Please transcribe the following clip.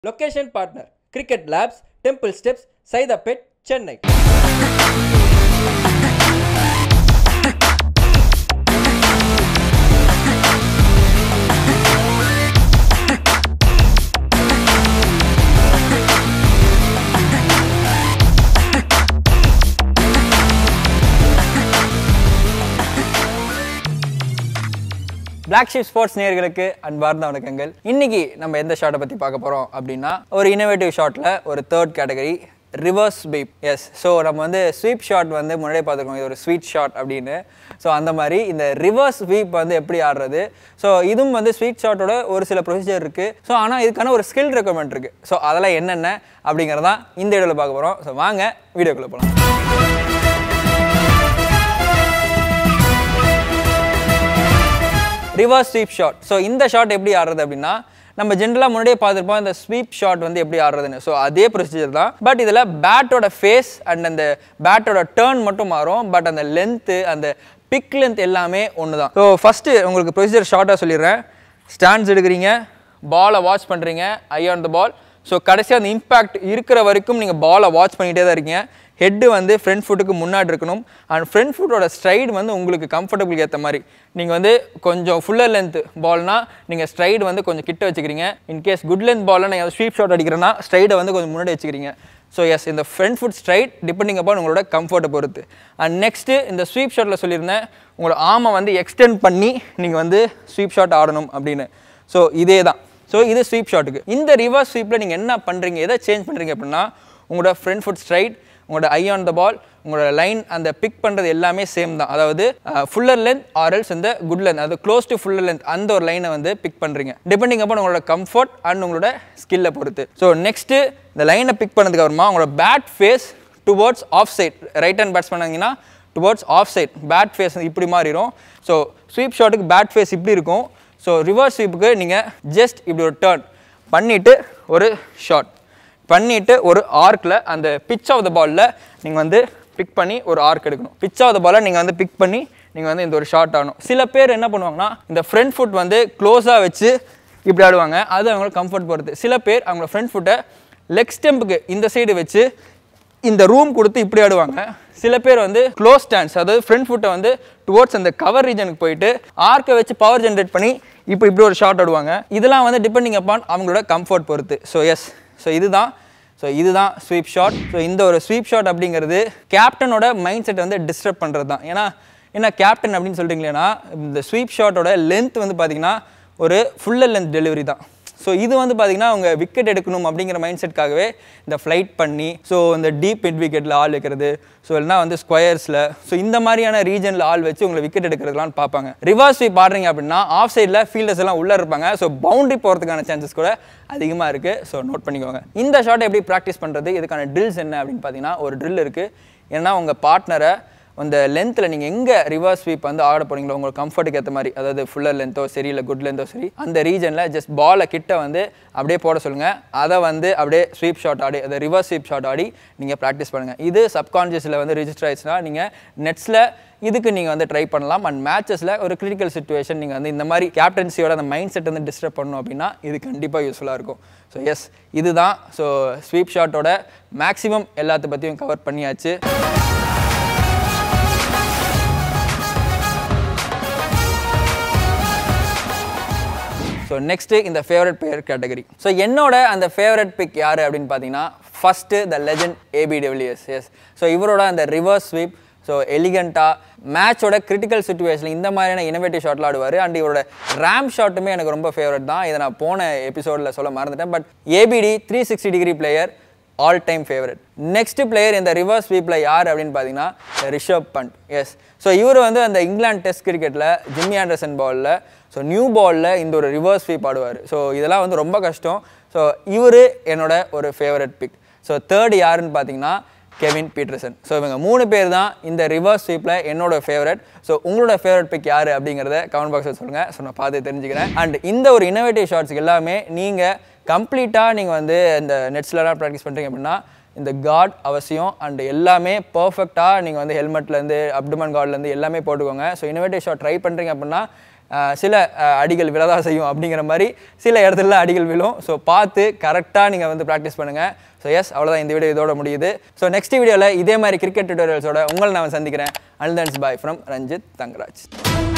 location partner cricket labs temple steps Saidapet Chennai black sheep sports நேயர்களுக்கு அன்பார்ந்த வணக்கங்கள் இன்னைக்கு நம்ம எந்த ஷாட்டை பற்றி பார்க்க போகிறோம் அப்படின்னா ஒரு இனோவேட்டிவ் ஷாட்டில் ஒரு third category reverse sweep yes so நம்ம வந்து ஸ்வீப் ஷாட் வந்து முன்னாடியே பார்த்துருக்கோம் இது ஒரு ஸ்வீட் ஷாட் அப்படின்னு ஸோ அந்த மாதிரி இந்த ரிவர்ஸ் ஸ்வீப் வந்து எப்படி ஆடுறது ஸோ இதுவும் வந்து ஸ்வீட் ஷாட்டோட ஒரு சில ப்ரொசீஜர் இருக்குது ஸோ ஆனால் இதுக்கான ஒரு ஸ்கில் ரெக்குவயர்மெண்ட் இருக்குது ஸோ அதெல்லாம் என்னென்ன அப்படிங்கிறதான் இந்த வீடியோவில் பார்க்க போகிறோம் ஸோ வாங்க வீடியோக்குள்ளே போகலாம் ரிவர்ஸ் ஸ்வீப் ஷாட் ஸோ இந்த ஷாட் எப்படி ஆடுறது அப்படின்னா நம்ம ஜென்ரலாக முன்னாடியே பார்த்துருப்போம் இந்த ஸ்வீப் ஷாட் வந்து எப்படி ஆடுறதுன்னு ஸோ அதே ப்ரொசீஜர் தான் பட் இதில் பேட்டோட ஃபேஸ் அண்ட் அந்த பேட்டோட டேர்ன் மட்டும் மாறும் பட் அந்த லென்த்து அந்த பிக் லென்த் எல்லாமே ஒன்று தான் ஸோ ஃபஸ்ட்டு உங்களுக்கு ப்ரொசீஜர் ஷார்ட்டாக சொல்லிடுறேன் ஸ்டாண்ட்ஸ் எடுக்கிறீங்க பாலை வாட்ச் பண்ணுறீங்க ஐ ஆன் த பால் ஸோ கடைசியாக அந்த இம்பேக்ட் இருக்கிற வரைக்கும் நீங்கள் பாலை வாட்ச் பண்ணிகிட்டே தான் இருக்கீங்க ஹெட்டு வந்து ஃப்ரண்ட் ஃபுட்டுக்கு முன்னாடி இருக்கணும் அண்ட் ஃப்ரண்ட் ஃபுட்டோட ஸ்ட்ரைடு வந்து உங்களுக்கு கம்ஃபர்டபுளுக்கு ஏற்ற மாதிரி நீங்கள் வந்து கொஞ்சம் ஃபுல்லர் லென்த் பால்னா நீங்கள் ஸ்ட்ரைடு வந்து கொஞ்சம் கிட்ட வச்சுக்கிறீங்க இன்கேஸ் குட் லென்த் பாலில் நீங்கள் ஸ்வீப் ஷாட் அடிக்கிறேன்னா ஸ்ட்ரைடை வந்து கொஞ்சம் முன்னாடி வச்சுக்கிறீங்க ஸோ எஸ் இந்த front foot straight depending upon உங்களோட கம்ஃபர்ட்டை பொறுத்து அண்ட் நெக்ஸ்ட்டு இந்த ஸ்வீப் ஷாட்டில் சொல்லியிருந்தேன் உங்களோட ஆமை வந்து எக்ஸ்டெண்ட் பண்ணி நீங்கள் வந்து ஸ்வீப் ஷாட் ஆடணும் அப்படின்னு ஸோ இதே தான் ஸோ இது ஸ்வீப் ஷாட்டுக்கு இந்த ரிவர்ஸ் ஸ்வீப்பில் நீங்கள் என்ன பண்ணுறீங்க எதை சேஞ்ச் பண்ணுறீங்க அப்படின்னா உங்களோட ஃப்ரண்ட் ஃபுட் ஸ்ட்ரைட் உங்களோட ஐ ஆன் த பால் உங்களோட லைன் அந்த பிக் பண்ணுறது எல்லாமே சேம் தான் அதாவது ஃபுல்லர் லென்த் ஆர்எல்ஸ் இந்த குட் லென்த் அதாவது க்ளோஸ் டு ஃபுல்லர் லென்த் அந்த ஒரு லைனை வந்து பிக் பண்ணுறீங்க டிபெண்டிங் அப்பான் உங்களோட கம்ஃபர்ட் அண்ட் உங்களோட ஸ்கில்லை பொறுத்து ஸோ நெக்ஸ்ட்டு இந்த லைனை பிக் பண்ணதுக்கு அப்புறமா உங்களோட bat face towards off side right hand bats பண்ணாங்கன்னா towards off side bat face இப்படி மாறிடும் ஸோ ஸ்வீப் ஷாட்டுக்கு பேட் ஃபேஸ் இப்படி இருக்கும் ஸோ ரிவர்ஸ் ஸ்வீப்புக்கு நீங்கள் ஜஸ்ட் இப்படி ஒரு டேர்ன் பண்ணிவிட்டு ஒரு ஷாட் பண்ணிவிட்டு ஒரு ஆர்க்கில் அந்த பிச் ஆஃப் த பாலில் நீங்கள் வந்து பிக் பண்ணி ஒரு ஆர்க் எடுக்கணும் பிச் ஆஃப் த பாலை நீங்கள் வந்து பிக் பண்ணி நீங்கள் வந்து இந்த ஒரு ஷாட் ஆகணும் சில பேர் என்ன பண்ணுவாங்கன்னா இந்த ஃப்ரண்ட் ஃபுட் வந்து க்ளோஸாக வச்சு இப்படி ஆடுவாங்க அது அவங்களோட கம்ஃபர்ட் பொறுத்து சில பேர் அவங்களோட ஃப்ரண்ட் ஃபுட்டை லெக் ஸ்டெம்புக்கு இந்த சைடு வச்சு இந்த ரூம் கொடுத்து இப்படி ஆடுவாங்க சில பேர் வந்து க்ளோஸ் ஸ்டாண்ட்ஸ் அதாவது ஃப்ரண்ட் ஃபுட்டை வந்து டுவோர்ட்ஸ் அந்த கவர் ரீஜனுக்கு போயிட்டு ஆர்க்கை வச்சு பவர் ஜென்ரேட் பண்ணி இப்போ இப்படி ஒரு ஷாட் ஆடுவாங்க இதெல்லாம் வந்து டிபெண்டிங் அப்பான் அவங்களோட கம்ஃபர்ட் பொறுத்து ஸோ எஸ் ஸோ இதுதான் ஸோ இதுதான் ஸ்வீப் ஷாட் ஸோ இந்த ஒரு ஸ்வீப் ஷாட் அப்படிங்கிறது கேப்டனோட மைண்ட் செட் வந்து டிஸ்டர்ப் பண்ணுறது தான் ஏன்னா என்ன கேப்டன் அப்படின்னு சொல்கிறீங்களேன்னா இந்த ஸ்வீப் ஷாட்டோட லென்த் வந்து பார்த்தீங்கன்னா ஒரு ஃபுல்லர் லென்த் டெலிவரி தான் ஸோ இது வந்து பார்த்தீங்கன்னா அவங்க விக்கெட் எடுக்கணும் அப்படிங்கிற மைண்ட் செட்காகவே இந்த ஃப்ளைட் பண்ணி ஸோ இந்த டீப் மிட் விக்கெட்டில் ஆள் வைக்கிறது ஸோ இல்லைனா வந்து ஸ்கொயர்ஸில் ஸோ இந்த மாதிரியான ரீஜனில் ஆள் வச்சு உங்களை விக்கெட் எடுக்கிறதுலாம் பார்ப்பாங்க ரிவர்ஸ் ஸ்வீப் ஆடுறீங்க அப்படின்னா ஆஃப் சைடில் ஃபீல்டர்ஸ் எல்லாம் உள்ளே இருப்பாங்க ஸோ பவுண்டரி போகிறதுக்கான சான்சஸ் கூட அதிகமாக இருக்குது ஸோ நோட் பண்ணிக்கோங்க இந்த ஷாட்டை எப்படி ப்ராக்டிஸ் பண்ணுறது இதுக்கான ட்ரில்ஸ் என்ன அப்படின்னு பார்த்தீங்கன்னா ஒரு ட்ரில் இருக்குது ஏன்னா உங்கள் பார்ட்னரை அந்த லென்த்தில் நீங்கள் எங்கே ரிவர்ஸ் ஸ்வீப் வந்து ஆட போறீங்களோ உங்களுக்கு கம்ஃபர்ட்டுக்கு ஏற்ற மாதிரி அதாவது ஃபுல்லர் லென்த்தோ சரி இல்லை குட் லென்த்தோ சரி அந்த ரீஜனில் ஜஸ்ட் பாலை கிட்ட வந்து அப்படியே போட சொல்லுங்கள் அதை வந்து அப்படியே ஸ்வீப் ஷாட் ஆடி அதை ரிவர்ஸ் ஸ்வீப் ஷாட் ஆடி நீங்கள் ப்ராக்டிஸ் பண்ணுங்கள் இது சப்கான்ஷியஸில் வந்து ரிஜிஸ்டர் ஆயிடுச்சுன்னா நீங்கள் நெட்ஸில் இதுக்கு நீங்கள் வந்து ட்ரை பண்ணலாம் அண்ட் மேட்சஸில் ஒரு கிரிட்டிக்கல் சுச்சுவேஷன் நீங்கள் வந்து இந்த மாதிரி கேப்டன்சியோட அந்த மைண்ட் செட் வந்து டிஸ்டர்ப் பண்ணணும் அப்படின்னா இது கண்டிப்பாக யூஸ்ஃபுல்லாக இருக்கும் ஸோ எஸ் இதுதான் ஸோ ஸ்வீப் ஷாட்டோட மேக்ஸிமம் எல்லாத்த பற்றியும் கவர் பண்ணியாச்சு ஸோ நெக்ஸ்ட்டு இந்த ஃபேவரட் பிளேயர் கேட்டகரி ஸோ என்னோட அந்த ஃபேவரட் பிக் யார் அப்படின்னு பார்த்தீங்கன்னா ஃபஸ்ட்டு த லெஜண்ட் ஏபி டபிள்யூஎஸ் எஸ் ஸோ இவரோட அந்த ரிவர்ஸ் ஸ்வீப் ஸோ எலிகண்ட்டாக மேட்சோட கிரிட்டிக்கல் சுச்சுவேஷனில் இந்த மாதிரியான இனோவேட்டிவ் ஷாட்லாம் ஆடுவார் அண்ட் இவரோட ரேம் ஷாட்டுமே எனக்கு ரொம்ப ஃபேவரட் தான் இதை நான் போன எபிசோடில் சொல்ல மறந்துட்டேன் but ABD three sixty degree player all time favourite next player இந்த ரிவர்ஸ் ஸ்வீப்பில் யார் அப்படின்னு பார்த்தீங்கன்னா ரிஷப் பண்ட் எஸ் ஸோ இவர் வந்து அந்த இங்கிலாந்து டெஸ்ட் கிரிக்கெட்டில் ஜிம்மி ஆண்டர்சன் பாலில் ஸோ நியூ பாலில் இந்த ஒரு ரிவர்ஸ் ஸ்வீப் ஆடுவார் ஸோ இதெல்லாம் வந்து ரொம்ப கஷ்டம் ஸோ இவர் என்னோட ஒரு ஃபேவரட் பிக் ஸோ தேர்ட் யாருன்னு பார்த்தீங்கன்னா கெவின் பீட்டர்சன் ஸோ இவங்க மூணு பேர் தான் இந்த ரிவர்ஸ் ஸ்வீப்பில் என்னோட ஃபேவரட் ஸோ உங்களோட ஃபேவரட் பிக் யார் அப்படிங்கிறத கமெண்ட் பாக்ஸில் சொல்லுங்கள் ஸோ நான் பார்த்து தெரிஞ்சுக்கிறேன் அண்ட் இந்த ஒரு இன்னோவேட்டிவ் ஷார்ட்ஸ்க்கு எல்லாமே நீங்கள் கம்ப்ளீட்டாக நீங்கள் வந்து இந்த நெட்ஸ்லலாம் ப்ராக்டிஸ் பண்ணுறீங்க அப்படின்னா இந்த கார்ட் அவசியம் அண்ட் எல்லாமே பர்ஃபெக்டாக நீங்கள் வந்து ஹெல்மெட்லேருந்து அப்டமன் கார்ட்லேருந்து எல்லாமே போட்டுக்கோங்க ஸோ இன்னோவேட்டிவ் ஷாட் ட்ரை பண்ணுறீங்க அப்படின்னா அஹ், சில அஹ், அடிகள் விழதா செய்யும் அப்படிங்கிற மாதிரி சில இடத்துல அடிகள் விழும் ஸோ பார்த்து கரெக்டாக நீங்கள் வந்து ப்ராக்டிஸ் பண்ணுங்கள் ஸோ எஸ் அவ்வளோதான் இந்த வீடியோ இதோட முடியுது ஸோ நெக்ஸ்ட் வீடியோவில் இதே மாதிரி கிரிக்கெட் டியூட்டோரியல்ஸோட உங்களை நான் சந்திக்கிறேன் அல்தன்ஸ் பாய் ஃப்ரம் ரஞ்சித் தங்கராஜ்